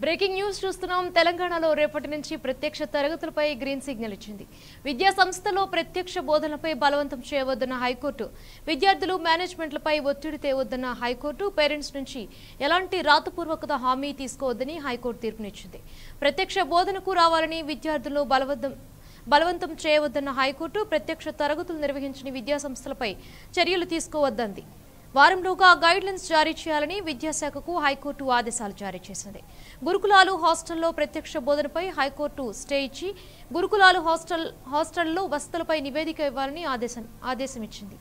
breaking news చూస్తున్నాం తెలంగాణలో రేపటి నుంచి ప్రత్యక్ష తరగతులపై గ్రీన్ సిగ్నల్ ఇచ్చింది విద్యా సంస్థలో ప్రత్యక్ష బోధనలపై బలవంతం చేయవద్దన్న హైకోర్టు విద్యార్థులు మేనేజ్మెంట్లపై ఒత్తిడి తేవద్దన్న హైకోర్టు పేరెంట్స్ నుంచి ఎలాంటి రాతపూర్వక హామీ తీసుకోవద్దని హైకోర్టు తీర్పునిచ్చింది ప్రత్యక్ష బోధనకు రావాలని విద్యార్థులు బలవంతం బలవంతం చేయవద్దన్న హైకోర్టు ప్రత్యక్ష తరగతులు నిర్వహించిన విద్యా సంస్థలపై చర్యలు తీసుకోవద్దంది వారంలోగా గైడ్లైన్స్ జారీ చేయాలని విద్యాశాఖకు హైకోర్టు ఆదేశాలు జారీ చేసింది గురుకులాలు హాస్టల్లో ప్రత్యక్ష బోధనపై హైకోర్టు స్టే ఇచ్చి గురుకులాలు హాస్టల్ హాస్టల్లో వసతులపై నివేదిక ఇవ్వాలని ఆదేశం ఆదేశం ఇచ్చింది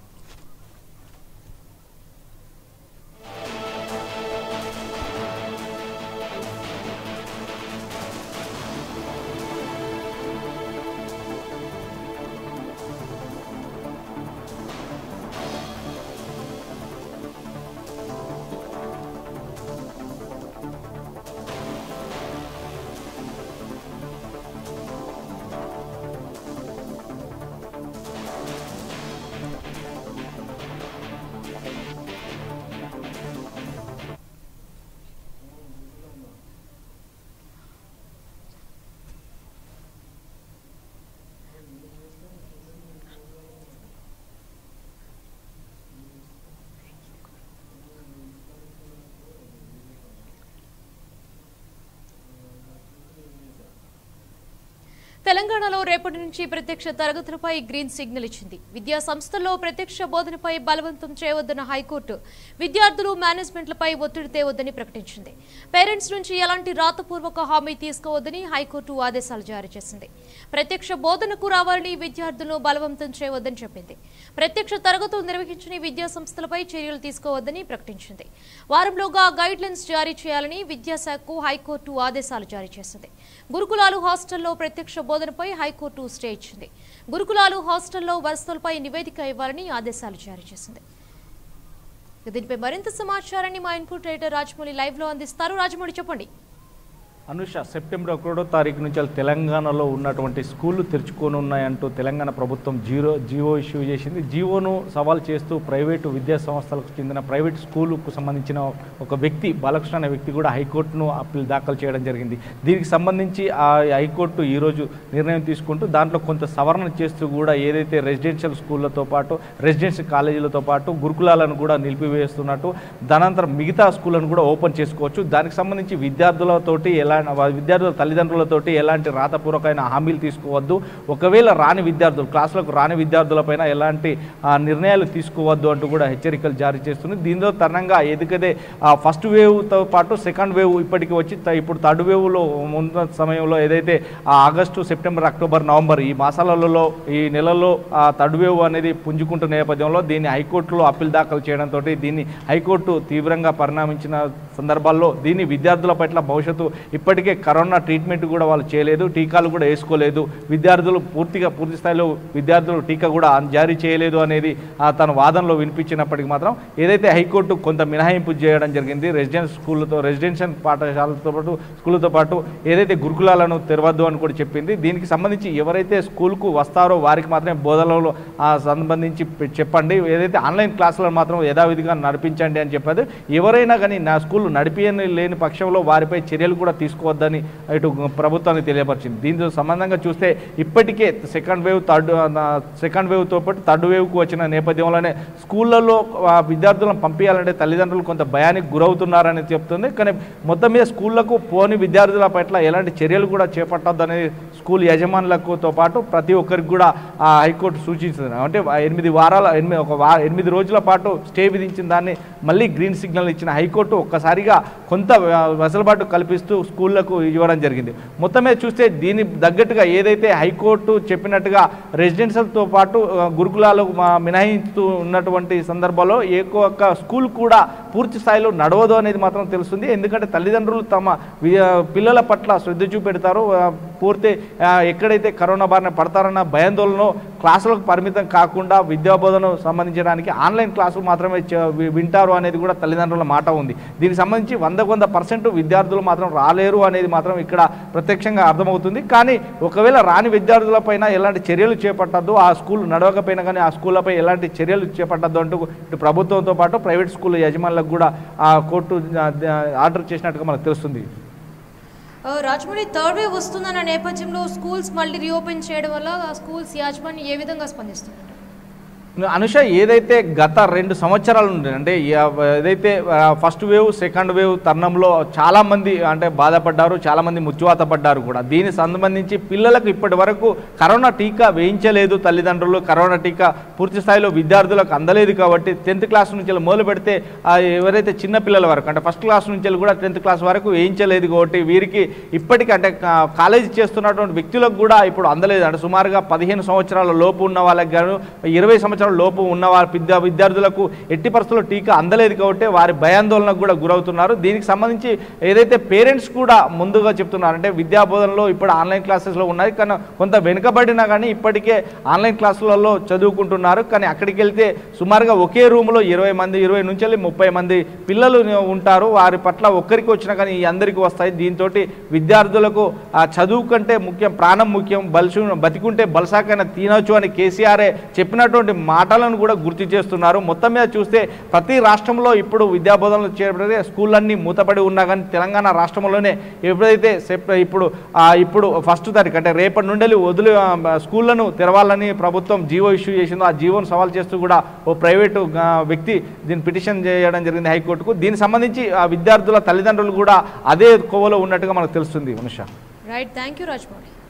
తెలంగాణలో రేపటి నుంచి ప్రత్యక్ష తరగతులపై గ్రీన్ సిగ్నల్ ఇచ్చింది విద్యా సంస్థల్లో ప్రత్యక్ష బోధనపై బలవంతం చేయవద్దన్న హైకోర్టు విద్యార్థులు మేనేజ్మెంట్లపై ఒత్తిడి తేవద్దని ప్రకటించింది పేరెంట్స్ నుంచి ఎలాంటి రాతపూర్వక హామీ తీసుకోవద్దని హైకోర్టు ఆదేశాలు జారీ చేసింది ప్రత్యక్ష బోధనకు రావాలని విద్యార్థులను బలవంతం చేయవద్దని చెప్పింది ప్రత్యక్ష తరగతులు నిర్వహించని విద్యా సంస్థలపై చర్యలు తీసుకోవద్దని ప్రకటించింది వారంలోగా గైడ్ లైన్స్ జారీ చేయాలని విద్యాశాఖకు హైకోర్టు ఆదేశాలు జారీ చేసింది గురుకులాలు హాస్టల్లో ప్రత్యక్ష బోధనపై హైకోర్టు స్టే ఇచ్చింది గురుకులాలు హాస్టల్లో వసతులపై నివేదిక ఇవ్వాలని ఆదేశాలు జారీ చేసింది ఇక దీనిపై మరింత సమాచారాన్ని మా ఇన్పుట్ రైటర్ రాజమౌళి లైవ్ లో అందిస్తారు రాజమౌళి చెప్పండి అనుష సెప్టెంబర్ ఒకటో తారీఖు నుంచి తెలంగాణలో ఉన్నటువంటి స్కూళ్ళు తెరుచుకొని ఉన్నాయంటూ తెలంగాణ ప్రభుత్వం జీరో జీవో ఇష్యూ చేసింది జీవోను సవాల్ చేస్తూ ప్రైవేటు విద్యా సంస్థలకు చెందిన ప్రైవేట్ స్కూలుకు సంబంధించిన ఒక వ్యక్తి బాలకృష్ణ అనే వ్యక్తి కూడా హైకోర్టును అప్పీల్ దాఖలు చేయడం జరిగింది దీనికి సంబంధించి ఆ హైకోర్టు ఈరోజు నిర్ణయం తీసుకుంటూ దాంట్లో కొంత సవరణ చేస్తూ కూడా ఏదైతే రెసిడెన్షియల్ స్కూళ్ళతో పాటు రెసిడెన్షియల్ కాలేజీలతో పాటు గురుకులాలను కూడా నిలిపివేస్తున్నట్టు దానంతరం మిగతా స్కూళ్ళను కూడా ఓపెన్ చేసుకోవచ్చు దానికి సంబంధించి విద్యార్థులతోటి ఎలా విద్యార్థుల తల్లిదండ్రులతోటి ఎలాంటి రాతపూర్వకమైన హామీలు తీసుకోవద్దు ఒకవేళ రాని విద్యార్థులు క్లాసులకు రాని విద్యార్థులపైన ఎలాంటి ఆ, నిర్ణయాలు తీసుకోవద్దు అంటూ కూడా హెచ్చరికలు జారీ చేస్తుంది దీనిలో తరుణంగా ఎదుకదే ఫస్ట్ వేవ్తో పాటు సెకండ్ వేవ్ ఇప్పటికి వచ్చి త- ఇప్పుడు థర్డ్ వేవ్లో ఉన్న సమయంలో ఏదైతే ఆ ఆగస్టు సెప్టెంబర్ అక్టోబర్ నవంబర్ ఈ మాసాలలో ఈ నెలలో ఆ థర్డ్ వేవ్ అనేది పుంజుకుంటున్న నేపథ్యంలో దీన్ని హైకోర్టులో అప్పీల్ దాఖలు చేయడంతో దీన్ని హైకోర్టు తీవ్రంగా పరిణామించిన సందర్భాల్లో దీన్ని విద్యార్థుల పట్ల భవిష్యత్తు ఇప్పటికే కరోనా ట్రీట్మెంట్ కూడా వాళ్ళు చేయలేదు టీకాలు కూడా వేసుకోలేదు విద్యార్థులు పూర్తిగా పూర్తి స్థాయిలో విద్యార్థులు టీకా కూడా జారీ చేయలేదు అనేది ఆ, తన వాదనలో వినిపించినప్పటికీ మాత్రం ఏదైతే హైకోర్టు కొంత మినహాయింపు చేయడం జరిగింది రెసిడెన్స్ స్కూళ్ళతో రెసిడెన్షియల్ పాఠశాలతో పాటు స్కూళ్ళతో పాటు ఏదైతే గురుకులాలను తెరవద్దు అని కూడా చెప్పింది దీనికి సంబంధించి ఎవరైతే స్కూల్కు వస్తారో వారికి మాత్రమే బోధనలో ఆ, సంబంధించి పె- చెప్పండి ఏదైతే ఆన్లైన్ క్లాసులను మాత్రం యథావిధిగా నడిపించండి అని చెప్పారు ఎవరైనా కానీ నా స్కూల్ నడిపియని లేని పక్షంలో వారిపై చర్యలు కూడా తీసుకోవద్దని ఇటు ప్రభుత్వానికి తెలియపరిచింది దీంతో సంబంధంగా చూస్తే ఇప్పటికే సెకండ్ వేవ్ థర్డ్ సెకండ్ వేవ్తో పాటు థర్డ్ వేవ్కు వచ్చిన నేపథ్యంలోనే స్కూళ్ళల్లో ఆ, విద్యార్థులను పంపించాలంటే తల్లిదండ్రులు కొంత భయానికి గురవుతున్నారని చెప్తుంది కానీ మొత్తం మీద స్కూళ్లకు పోని విద్యార్థుల పట్ల ఎలాంటి చర్యలు కూడా చేపట్టొద్దనేది స్కూల్ యజమానులకుతో పాటు ప్రతి ఒక్కరికి కూడా ఆ హైకోర్టు సూచించింది అంటే ఎనిమిది వారాల ఎనిమిది ఒక వా ఎనిమిది రోజుల పాటు స్టే విధించిన దాన్ని మళ్ళీ గ్రీన్ సిగ్నల్ ఇచ్చిన హైకోర్టు ఒక్కసారిగా కొంత ఆ, వెసులుబాటు కల్పిస్తూ స్కూళ్లకు ఇవ్వడం జరిగింది మొత్తం మీద చూస్తే దీని తగ్గట్టుగా ఏదైతే హైకోర్టు చెప్పినట్టుగా రెసిడెన్షియల్తో పాటు ఆ, గురుకులాలు మా మినహాయిస్తూ ఉన్నటువంటి సందర్భంలో ఏ ఒక్క స్కూల్ కూడా పూర్తి స్థాయిలో నడవదు అనేది మాత్రం తెలుస్తుంది ఎందుకంటే తల్లిదండ్రులు తమ వి- ఆ, పిల్లల పట్ల శ్రద్ధ చూపెడతారో ఆ, పూర్తి ఆ, ఎక్కడైతే కరోనా బారిన పడతారన్న భయాందోళనలో క్లాసులకు పరిమితం కాకుండా విద్యాబోధన సంబంధించడానికి ఆన్లైన్ క్లాసులు మాత్రమే చ- వి- వింటారు అనేది కూడా తల్లిదండ్రుల మాట ఉంది దీనికి సంబంధించి వందకు వంద పర్సెంట్ విద్యార్థులు మాత్రం రాలేరు అనేది మాత్రం ఇక్కడ ప్రత్యక్షంగా అర్థమవుతుంది కానీ ఒకవేళ రాని విద్యార్థులపైన ఎలాంటి చర్యలు చేపట్టద్దు ఆ స్కూల్ నడవకపోయినా కానీ ఆ స్కూళ్ళపై ఎలాంటి చర్యలు చేపట్టద్దు అంటూ ఇటు ప్రభుత్వంతో పాటు ప్రైవేట్ స్కూల్ యజమానులకు కూడా ఆ కోర్టు ఆ, ఆ, ఆర్డర్ చేసినట్టుగా మనకు తెలుస్తుంది ఆ, రాజమౌళి థర్డ్ వేవ్ వస్తుందన్న నేపథ్యంలో స్కూల్స్ మళ్ళీ రీఓపెన్ చేయడం వల్ల ఆ స్కూల్స్ యాజమాన్యం ఏ విధంగా స్పందిస్తుంది అనుష ఏదైతే గత రెండు సంవత్సరాల నుండి అంటే యా- ఏదైతే ఆ, ఫస్ట్ వేవ్ సెకండ్ వేవ్ తరుణంలో చాలామంది అంటే బాధపడ్డారు చాలామంది ముచ్చువాత పడ్డారు కూడా దీనికి సంబంధించి పిల్లలకు ఇప్పటి వరకు కరోనా టీకా వేయించలేదు తల్లిదండ్రులు కరోనా టీకా పూర్తి స్థాయిలో విద్యార్థులకు అందలేదు కాబట్టి టెన్త్ క్లాస్ నుంచి మొదలు పెడితే ఆ, ఎవరైతే చిన్న పిల్లల వరకు అంటే ఫస్ట్ క్లాస్ నుంచి కూడా టెన్త్ క్లాస్ వరకు వేయించలేదు కాబట్టి వీరికి ఇప్పటికీ అంటే కా- కాలేజీ చేస్తున్నటువంటి వ్యక్తులకు కూడా ఇప్పుడు అందలేదు అంటే సుమారుగా పదిహేను సంవత్సరాల లోపు ఉన్న వాళ్ళకి గాను ఇరవై సంవత్సరాల లోపు ఉన్న వారి విద్యా విద్యార్థులకు ఎట్టి పరిస్థితుల్లో టీకా అందలేదు కాబట్టి వారి భయాందోళనకు కూడా గురవుతున్నారు దీనికి సంబంధించి ఏదైతే పేరెంట్స్ కూడా ముందుగా చెప్తున్నారు అంటే విద్యా బోధనలో ఇప్పుడు ఆన్లైన్ క్లాసెస్లో ఉన్నాయి కానీ కొంత వెనుకబడినా కానీ ఇప్పటికే ఆన్లైన్ క్లాసులలో చదువుకుంటున్నారు కానీ అక్కడికి వెళ్తే సుమారుగా ఒకే రూమ్లో ఇరవై మంది ఇరవై నుంచి వెళ్ళి ముప్పై మంది పిల్లలు ఉంటారు వారి పట్ల ఒక్కరికి వచ్చినా కానీ ఈ అందరికీ వస్తాయి దీంతో విద్యార్థులకు ఆ చదువు కంటే ముఖ్యం ప్రాణం ముఖ్యం బల్సు బతికుంటే బలసాకైనా తినొచ్చు అని కేసీఆరే చెప్పినటువంటి మాటలను కూడా గుర్తు చేస్తున్నారు మొత్తం మీద చూస్తే ప్రతి రాష్ట్రంలో ఇప్పుడు విద్యాబోధనలు చేపడితే స్కూళ్ళన్నీ మూతపడి ఉన్నా కానీ తెలంగాణ రాష్ట్రంలోనే ఎప్పుడైతే సెప్ ఇప్పుడు ఆ, ఇప్పుడు ఫస్ట్ తారీఖు అంటే రేపటి నుండి వదిలి ఆ, స్కూళ్ళను తెరవాలని ప్రభుత్వం జీవో ఇష్యూ చేసిందో ఆ జీవోను సవాల్ చేస్తూ కూడా ఓ ప్రైవేటు ఆ, వ్యక్తి దీన్ని పిటిషన్ చేయడం జరిగింది హైకోర్టుకు దీనికి సంబంధించి ఆ విద్యార్థుల తల్లిదండ్రులు కూడా అదే కోవలో ఉన్నట్టుగా మనకు తెలుస్తుంది ఉనుష రైట్ థ్యాంక్ యూ రాజమౌళి